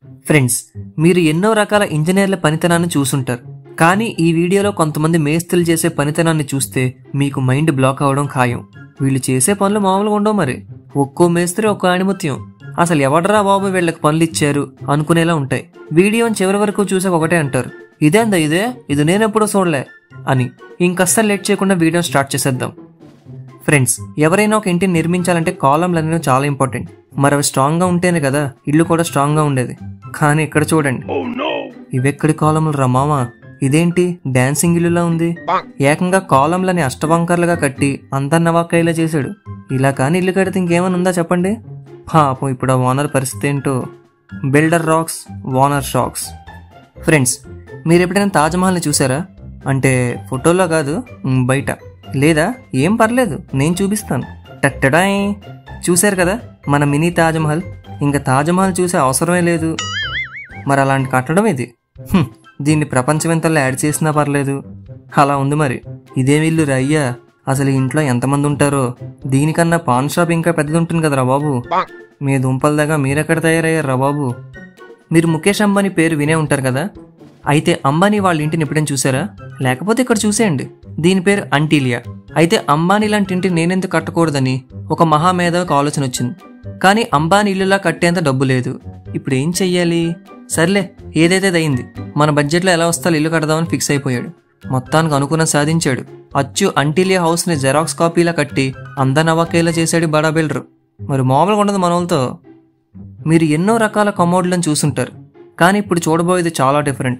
Friends మీరు ఎన్నో రకాల ఇంజనీర్ల పనితనాన్ని చూసుంటారు కానీ ఈ వీడియోలో కొంతమంది మేస్త్రీలు చేసే పనితనాన్ని చూస్తే మీకు మైండ్ బ్లాక్ అవడం ఖాయం వీళ్ళు చేసే పనులు మామూలుగా ఉండవు మరి ఒక్కో మేస్త్రి ఒక్కో ఆణిముత్యం అసలు ఎవడరా బాబు వీళ్ళకి పనులు ఇచ్చారు అనుకునేలా ఉంటాయి వీడియోని చివరి వరకు చూసాక ఒకటే అంటారు ఇదేందా ఇదే ఇది నేనెప్పుడూ చూడలే అని ఇంకస్సలు లేట్ చేయకుండా వీడియో స్టార్ట్ చేసేద్దాం ఫ్రెండ్స్ ఎవరైనా ఒక ఇంటిని నిర్మించాలంటే కాలంలు అనేవి చాలా ఇంపార్టెంట్ మరి అవి స్ట్రాంగ్ గా ఉంటేనే కదా ఇల్లు కూడా స్ట్రాంగ్ గా ఉండేది కానీ ఇక్కడ చూడండి ఇవెక్కడి కాలంలు రా మామ ఇదేంటి డాన్సింగ్ ఇల్లులా ఉంది ఏకంగా కాలంలని అష్టబంకర్లుగా కట్టి అంతా నవాకాయలా చేశాడు ఇలా కానీ ఇల్లు కడితే ఇంకేమైనా ఉందా చెప్పండి పాపం ఇప్పుడు ఆ ఓనర్ పరిస్థితి ఏంటో builder rocks owner shocks friends మీరు ఎప్పుడైనా తాజ్మహల్ని చూసారా అంటే ఫోటోలో కాదు మ్, బయట లేదా ఏం పర్లేదు నేను చూపిస్తాను టట్టడాయ్ చూశారు కదా మన మినీ తాజ్మహల్ ఇంకా తాజ్మహల్ చూసే అవసరమే లేదు మరి అలాంటి కట్టడం ఇది హ్మ్, దీన్ని ప్రపంచమెంతలో యాడ్ చేసినా పర్లేదు అలా ఉంది మరి ఇదే వీళ్ళు రయ్యా అసలు ఈ ఇంట్లో ఎంతమంది ఉంటారో దీనికన్నా పాన్ షాప్ ఇంకా పెద్దది ఉంటుంది కదరా బాబు మీ దుంపల దగ్గర మీరెక్కడ తయారయ్యారా బాబు మీరు ముఖేష్ అంబానీ పేరు వినే ఉంటారు కదా అయితే అంబానీ వాళ్ళ ఇంటిని ఎప్పుడైనా చూసారా లేకపోతే ఇక్కడ చూసేయండి దీని పేరు అంటీలియా అయితే అంబానీ లాంటి ఇంటిని నేనెందుకు కట్టకూడదని ఒక మహామేధావికి ఆలోచన వచ్చింది కానీ అంబానీ ఇల్లులా కట్టేంత డబ్బు లేదు ఇప్పుడు ఏం చెయ్యాలి సర్లే ఏదైతే అయింది మన బడ్జెట్లో ఎలా వస్తాలో ఇల్లు కడదామని ఫిక్స్ అయిపోయాడు మొత్తానికి అనుకున్న సాధించాడు అచ్చు అంటీలియా హౌస్ని జెరాక్స్ కాపీలా కట్టి అందనవకేలా చేశాడు బడా బిల్డర్ మరి మామూలుగా ఉండదు మన వాళ్ళతో మీరు ఎన్నో రకాల కమోడ్లను చూసుంటారు కానీ ఇప్పుడు చూడబోయేది చాలా డిఫరెంట్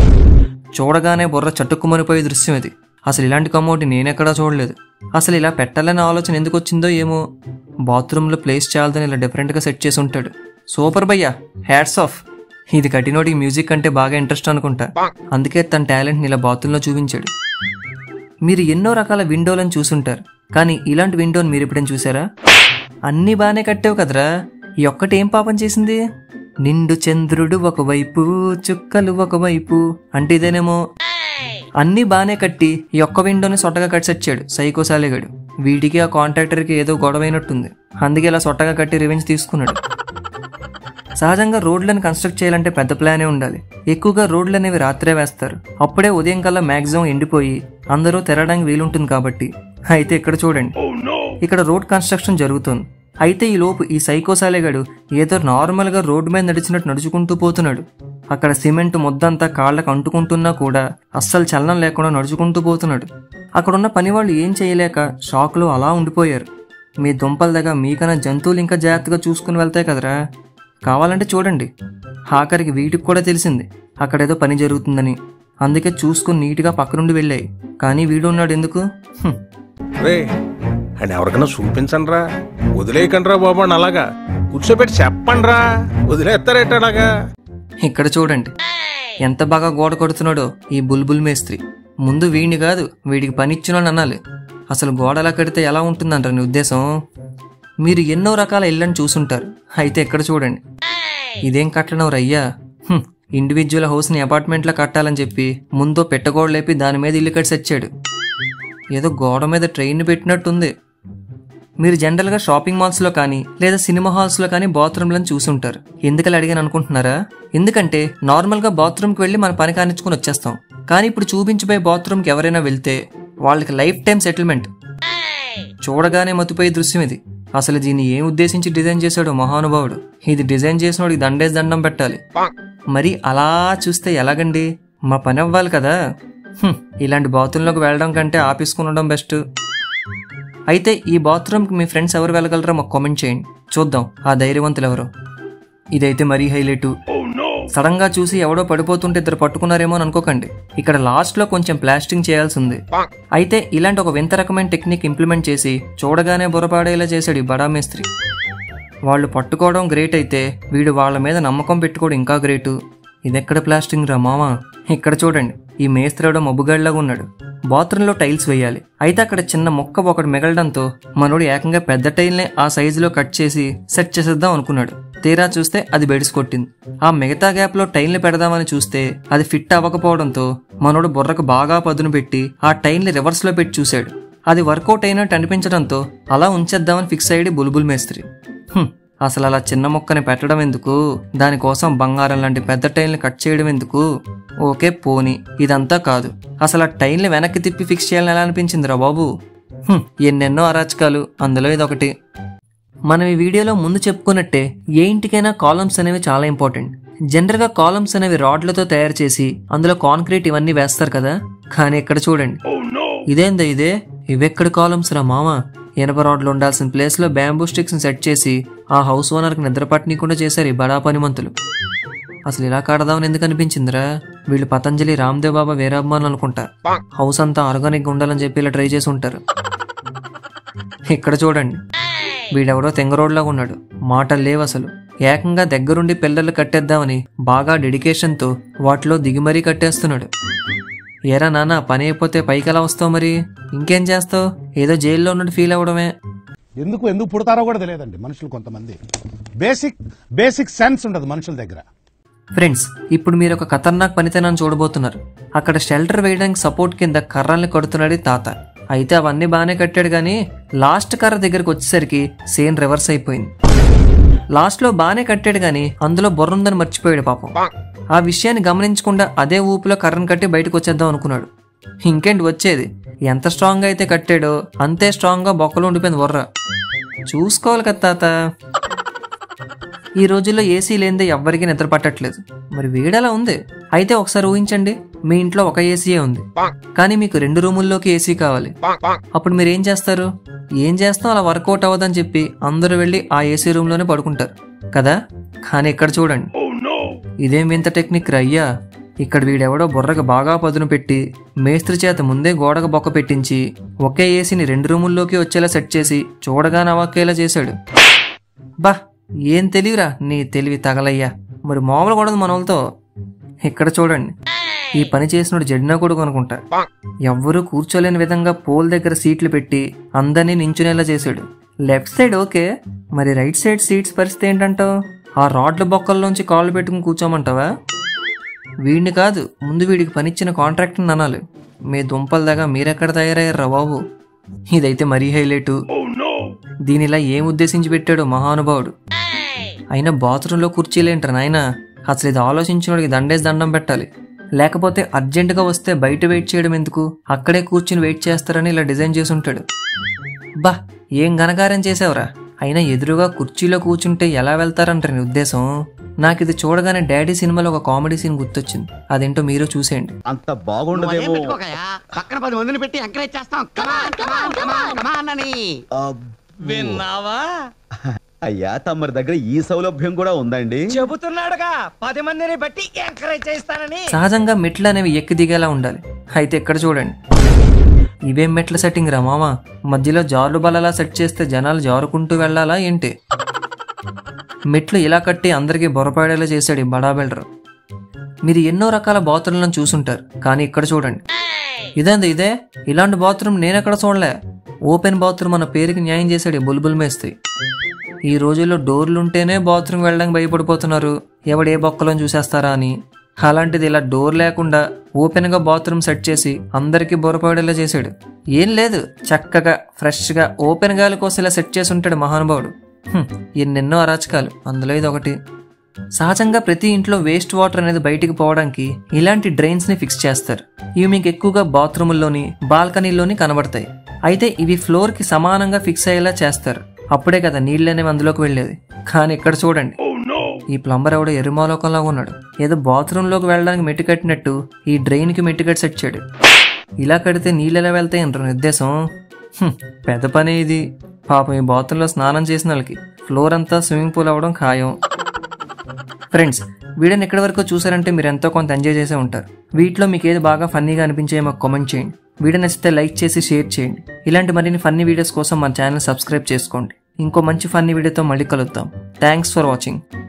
చూడగానే బుర్ర చట్టుకుమనిపోయే దృశ్యం ఇది అసలు ఇలాంటి కమోడ్ని నేనెక్కడా చూడలేదు అసలు ఇలా పెట్టాలనే ఆలోచన ఎందుకు వచ్చిందో ఏమో బాత్రూంలో ప్లేస్ చేయాలని ఇలా డిఫరెంట్గా సెట్ చేసి ఉంటాడు సూపర్ భయ్యా హ్యాట్స్ ఆఫ్ ఇది కట్టినోడికి మ్యూజిక్ అంటే బాగా ఇంట్రెస్ట్ అనుకుంటా అందుకే తన టాలెంట్ని ఇలా బాత్రూంలో చూపించాడు మీరు ఎన్నో రకాల విండోలను చూసుంటారు కానీ ఇలాంటి విండోని మీరు ఎప్పుడైనా చూసారా అన్నీ బాగానే కట్టావు కదరా ఈ ఒక్కటి ఏం పాపం చేసింది నిండు చంద్రుడు ఒకవైపు చుక్కలు ఒకవైపు అంటే ఇదేనేమో అన్నీ బాగానే కట్టి ఈ ఒక్క విండోని సొట్టగా కట్టి సచ్చాడు సైకో సాలేగాడు వీడికి ఆ కాంట్రాక్టర్కి ఏదో గొడవైనట్టుంది అందుకే ఇలా సొట్టగా కట్టి రివెంజ్ తీసుకున్నాడు సహజంగా రోడ్లను కన్స్ట్రక్ట్ చేయాలంటే పెద్ద ప్లానే ఉండాలి ఎక్కువగా రోడ్లు అనేవి రాత్రే వేస్తారు అప్పుడే ఉదయం కల్లా మ్యాక్సిమం ఎండిపోయి అందరూ తిరగడానికి వీలుంటుంది కాబట్టి అయితే ఇక్కడ చూడండి ఇక్కడ రోడ్ కన్స్ట్రక్షన్ జరుగుతుంది అయితే ఈ లోపు ఈ సైకోసాలేగాడు ఏదో నార్మల్గా రోడ్డు మీద నడిచినట్టు నడుచుకుంటూ పోతున్నాడు అక్కడ సిమెంట్ ముద్దంతా కాళ్ళకు అంటుకుంటున్నా కూడా అస్సలు చలనం లేకుండా నడుచుకుంటూ పోతున్నాడు అక్కడున్న పనివాళ్ళు ఏం చేయలేక షాక్లో అలా ఉండిపోయారు మీ దుంపల దగ్గర మీకన్నా జంతువులు ఇంకా జాగ్రత్తగా చూసుకుని వెళ్తాయి కదరా కావాలంటే చూడండి ఆఖరికి వీటికి కూడా తెలిసింది అక్కడేదో పని జరుగుతుందని అందుకే చూసుకుని నీట్గా పక్క నుండి వెళ్ళాయి కానీ వీడు ఉన్నాడు ఎందుకు హ్మ్. రే అండ్ ఎవరికైనా చూపించండి రా వదిలేయకండి రా బాబు అని అలాగా కూర్చోబెట్టి చెప్పండి రా వదిలేస్తారేట అలాగా ఇక్కడ చూడండి ఎంత బాగా గోడ కొడుతున్నాడో ఈ బుల్బుల్ మేస్త్రి ముందు వీడిని కాదు వీడికి పని ఇచ్చినోని అనాలి అసలు గోడ అలా కడితే ఎలా ఉంటుందంటారు నీ ఉద్దేశం మీరు ఎన్నో రకాల ఇళ్ళని చూసుంటారు అయితే ఇక్కడ చూడండి ఇదేం కట్టడం రయ్యా హ్మ్, ఇండివిజువల్ హౌస్ని అపార్ట్మెంట్లో కట్టాలని చెప్పి ముందు పెట్టగోడ లేపి దాని మీద ఇల్లు కట్టి సచ్చాడు ఏదో గోడ మీద ట్రైన్ పెట్టినట్టుంది మీరు జనరల్గా షాపింగ్ మాల్స్లో కానీ లేదా సినిమా హాల్స్లో కానీ బాత్రూమ్లను చూసుంటారు ఎందుకలా అడిగాను అనుకుంటున్నారా ఎందుకంటే నార్మల్గా బాత్రూమ్కి వెళ్ళి మన పని కానిచ్చుకుని వచ్చేస్తాం కానీ ఇప్పుడు చూపించబోయే బాత్రూమ్కి ఎవరైనా వెళ్తే వాళ్ళకి లైఫ్ టైం సెటిల్మెంట్ చూడగానే మతిపోయే దృశ్యం ఇది అసలు దీన్ని ఏం ఉద్దేశించి డిజైన్ చేశాడో మహానుభావుడు ఇది డిజైన్ చేసినోడికి దండేసి దండం పెట్టాలి మరి అలా చూస్తే ఎలాగండి మా పని అవ్వాలి కదా హ్మ్, ఇలాంటి బాత్రూంలోకి వెళ్ళడం కంటే ఆపేసుకుని ఉండడం బెస్ట్ అయితే ఈ బాత్రూమ్కి మీ ఫ్రెండ్స్ ఎవరు వెళ్ళగలరో మాకు కామెంట్ చేయండి చూద్దాం ఆ ధైర్యవంతులు ఎవరో ఇదైతే మరీ హైలైట్ సడన్ గా చూసి ఎవడో పడిపోతుంటే ఇద్దరు పట్టుకున్నారేమో అని అనుకోకండి ఇక్కడ లాస్ట్ లో కొంచెం ప్లాస్టింగ్ చేయాల్సి ఉంది అయితే ఇలాంటి ఒక వింత రకమైన టెక్నిక్ ఇంప్లిమెంట్ చేసి చూడగానే బుర్రపాడేలా చేశాడు ఈ బడా మేస్త్రి వాళ్ళు పట్టుకోవడం గ్రేట్ అయితే వీడు వాళ్ళ మీద నమ్మకం పెట్టుకోవడం ఇంకా గ్రేటు ఇదెక్కడ ప్లాస్టింగ్ రా మామా ఇక్కడ చూడండి ఈ మేస్త్రాడు మబ్బుగాడిలాగా ఉన్నాడు బాత్రూంలో టైల్స్ వేయాలి అయితే అక్కడ చిన్న మొక్క ఒకటి మిగలడంతో మనోడు ఏకంగా పెద్ద టైల్నే ఆ సైజులో కట్ చేసి సెట్ చేసేద్దాం అనుకున్నాడు తీరా చూస్తే అది బెడిసి కొట్టింది ఆ మిగతా గ్యాప్ లో టైల్ని పెడదామని చూస్తే అది ఫిట్ అవ్వకపోవడంతో మనోడు బుర్రకు బాగా పదును పెట్టి ఆ టైల్ని రివర్స్ లో పెట్టి చూశాడు అది వర్కౌట్ అయినట్టు అనిపించడంతో అలా ఉంచేద్దామని ఫిక్స్ అయ్యాడు బుల్బుల్ మేస్త్రి హ్మ్, అసలు అలా చిన్న మొక్కని పెట్టడం ఎందుకు దానికోసం బంగారం లాంటి పెద్ద టైల్ని కట్ చేయడం ఎందుకు ఓకే పోని ఇదంతా కాదు అసలు ఆ టైల్ని వెనక్కి తిప్పి ఫిక్స్ చేయాలని ఎలా అనిపించిందిరా బాబు హ్మ్, ఎన్నెన్నో అరాచకాలు అందులో ఇదొకటి మనం ఈ వీడియోలో ముందు చెప్పుకున్నట్టే ఏ ఇంటికైనా కాలమ్స్ అనేవి చాలా ఇంపార్టెంట్ జనరల్గా కాలమ్స్ అనేవి రాడ్లతో తయారు చేసి అందులో కాంక్రీట్ ఇవన్నీ వేస్తారు కదా కానీ ఇక్కడ చూడండి ఇదేందా ఇదే ఇవెక్కడ కాలమ్స్ రా మామ ఇనప రాడ్లు ఉండాల్సిన ప్లేస్ లో బ్యాంబూ స్టిక్స్ సెట్ చేసి ఆ హౌస్ ఓనర్ కి నిద్ర పట్టనీయకుండా చేశారు ఈ బడా పనిమంతులు అసలు ఇలా కడదామని ఎందుకు అనిపించిందిరా వీళ్ళు పతంజలి రామ్దేవ్ బాబా వీరాభిమానులు అనుకుంటా హౌస్ అంతా ఆర్గానిక్ ఉండాలని చెప్పి ఇలా ట్రై చేసి ఉంటారు ఇక్కడ చూడండి వీడెవడో తెంగరోడ్లాగా ఉన్నాడు మాటలు లేవు అసలు ఏకంగా దగ్గరుండి పిల్లలు కట్టేద్దామని బాగా డెడికేషన్తో వాటిలో దిగి మరీ కట్టేస్తున్నాడు ఏరా నాన్న పని అయిపోతే పైకి ఎలా వస్తావు మరి ఇంకేం చేస్తావు ఏదో జైల్లో ఉన్నట్టు ఫీల్ అవ్వడమే ఎందుకు ఎందుకు పుడతారో కూడా తెలియదండి మనుషులు కొంతమంది బేసిక్ బేసిక్ సెన్స్ ఉండదు మనుషుల దగ్గర ఫ్రెండ్స్ ఇప్పుడు మీరు ఒక ఖతర్నాక్ పనితనాన్ని చూడబోతున్నారు అక్కడ షెల్టర్ వేయడానికి సపోర్ట్ కింద కర్రల్ని కొడుతున్నాడు ఈ తాత అయితే అవన్నీ బాగానే కట్టాడు కానీ లాస్ట్ కర్ర దగ్గరకు వచ్చేసరికి సేమ్ రివర్స్ అయిపోయింది లాస్ట్లో బాగానే కట్టాడు కానీ అందులో బుర్ర ఉందని మర్చిపోయాడు పాపం ఆ విషయాన్ని గమనించకుండా అదే ఊపిలో కర్రను కట్టి బయటకు వచ్చేద్దాం అనుకున్నాడు ఇంకేంటి వచ్చేది ఎంత స్ట్రాంగ్ అయితే కట్టాడో అంతే స్ట్రాంగ్గా బొక్కలు ఉండిపోయింది బుర్ర చూసుకోవాలి కదా తాత ఈ రోజుల్లో ఏసీ లేనిదే ఎవ్వరికీ నిద్ర పట్టట్లేదు మరి వేడలా ఉంది అయితే ఒకసారి ఊహించండి మీ ఇంట్లో ఒక ఏసీయే ఉంది కానీ మీకు రెండు రూముల్లోకి ఏసీ కావాలి అప్పుడు మీరు ఏం చేస్తారు ఏం చేస్తాం అలా వర్కౌట్ అవ్వదని చెప్పి అందరూ వెళ్ళి ఆ ఏసీ రూమ్ లోనే పడుకుంటారు కదా కానీ ఇక్కడ చూడండి ఇదేం వింత టెక్నిక్ రా అయ్యా ఇక్కడ వీడెవడో బుర్రకు బాగా పదును పెట్టి మేస్త్రి చేత ముందే గోడకు బొక్క పెట్టించి ఒకే ఏసీని రెండు రూముల్లోకి వచ్చేలా సెట్ చేసి చూడగా నవ్వక్కేలా చేశాడు బా ఏం తెలివిరా నీ తెలివి తగలయ్యా మరి మామూలు కూడా మన వాళ్ళతో ఇక్కడ చూడండి ఈ పని చేసినోడు జడినా కొడుకు అనుకుంటా ఎవ్వరూ కూర్చోలేని విధంగా పోల్ దగ్గర సీట్లు పెట్టి అందరినీ నించునేలా చేశాడు లెఫ్ట్ సైడ్ ఓకే మరి రైట్ సైడ్ సీట్స్ పరిస్థితి ఏంటంటావు ఆ రాడ్ల బొక్కల్లోంచి కాళ్ళు పెట్టుకుని కూర్చోమంటావా వీడిని కాదు ముందు వీడికి పనిచ్చిన కాంట్రాక్ట్ని అనాలి మీ దుంపల దాకా మీరెక్కడ తయారయ్యారా బాబు ఇదైతే మరీ హైలైటు దీనిలా ఏం ఉద్దేశించి పెట్టాడో మహానుభావుడు అయినా బాత్రూంలో కుర్చీలేంటారు నాయన అసలు ఇది ఆలోచించినోడికి దండేసి దండం పెట్టాలి లేకపోతే అర్జెంటుగా వస్తే బయట వెయిట్ చేయడం ఎందుకు అక్కడే కూర్చుని వెయిట్ చేస్తారని ఇలా డిజైన్ చేసి ఉంటాడు బా ఏం ఘనకార్యం చేసావురా అయినా ఎదురుగా కుర్చీలో కూర్చుంటే ఎలా వెళ్తారంటారు నీ ఉద్దేశం నాకు ఇది చూడగానే డాడీ సినిమాలో ఒక కామెడీ సీన్ గుర్తొచ్చింది అదేంటో మీరు చూసేయండి అంత బాగుండదేమో పెట్టుకోకయా పక్కన పది మందిని పెట్టి ఎంకరేజ్ చేస్తాం కమాన్ కమాన్ కమాన్ కమాన్ అని విన్నావా అయ్యా తమరి దగ్గర ఈ సౌలభ్యం కూడా ఉందండి చెబుతున్నాడుగా పది మందిని బట్టి ఎంకరేజ్ చేస్తానని సహజంగా మెట్లు అనేవి ఎక్కి దిగేలా ఉండాలి అయితే ఇక్కడ చూడండి ఇవేం మెట్ల సెట్టింగ్ రా మామ మధ్యలో జారు బలలా సెట్ చేస్తే జనాలు జారుకుంటూ వెళ్ళాలా ఏంటి మెట్లు ఇలా కట్టి అందరికీ బొరపాడేలా చేశాడు ఈ బడా బిల్డర్ మీరు ఎన్నో రకాల బాత్రూమ్లను చూసుంటారు కానీ ఇక్కడ చూడండి ఇదేంది ఇదే ఇలాంటి బాత్రూమ్ నేనెక్కడ చూడలే ఓపెన్ బాత్రూమ్ అన్న పేరుకి న్యాయం చేశాడు ఈ బుల్బుల్ మేస్త్రి ఈ రోజుల్లో డోర్లు ఉంటేనే బాత్రూమ్ వెళ్ళడానికి భయపడిపోతున్నారు ఎవడు ఏ బొక్కలను చూసేస్తారా అని అలాంటిది ఇలా డోర్ లేకుండా ఓపెన్ గా బాత్రూమ్ సెట్ చేసి అందరికీ బొరపడేలా చేశాడు ఏం లేదు చక్కగా ఫ్రెష్ గా ఓపెన్ గాలి కోసం ఇలా సెట్ చేసి ఉంటాడు మహానుభావుడు హ్మ్, ఎన్నెన్నో అరాచకాలు అందులో ఇది ఒకటి సహజంగా ప్రతి ఇంట్లో వేస్ట్ వాటర్ అనేది బయటికి పోవడానికి ఇలాంటి డ్రైన్స్ ని ఫిక్స్ చేస్తారు ఇవి మీకు ఎక్కువగా బాత్రూముల్లోని బాల్కనీల్లోని కనబడతాయి అయితే ఇవి ఫ్లోర్ కి సమానంగా ఫిక్స్ అయ్యేలా చేస్తారు అప్పుడే కదా నీళ్ళు అనేవి అందులోకి వెళ్ళేది కానీ ఇక్కడ చూడండి ఈ ప్లంబర్ ఎవడో ఎరుమాలోకంలా ఉన్నాడు ఏదో బాత్రూమ్ లోకి వెళ్ళడానికి మెట్టు కట్టినట్టు ఈ డ్రైన్ కి మెట్టు కట్టి సెట్చాడు ఇలా కడితే నీళ్ళు ఎలా వెళ్తాయి అంటారు ఉద్దేశం హ్మ్, పెద్ద పనే ఇది పాపం ఈ బాత్రూంలో స్నానం చేసిన వాళ్ళకి ఫ్లోర్ అంతా స్విమ్మింగ్ పూల్ అవ్వడం ఖాయం ఫ్రెండ్స్ వీడియోని ఎక్కడి వరకు చూసారంటే మీరు ఎంతో కొంత ఎంజాయ్ చేసే ఉంటారు వీటిలో మీకు ఏది బాగా ఫన్నీగా అనిపించే మాకు కామెంట్ చేయండి వీడియో నచ్చితే లైక్ చేసి షేర్ చేయండి ఇలాంటి మరిన్ని ఫన్నీ వీడియోస్ కోసం మన ఛానల్ సబ్స్క్రైబ్ చేసుకోండి ఇంకో మంచి ఫన్నీ వీడియోతో మళ్ళీ కలుద్దాం థ్యాంక్స్ ఫర్ వాచింగ్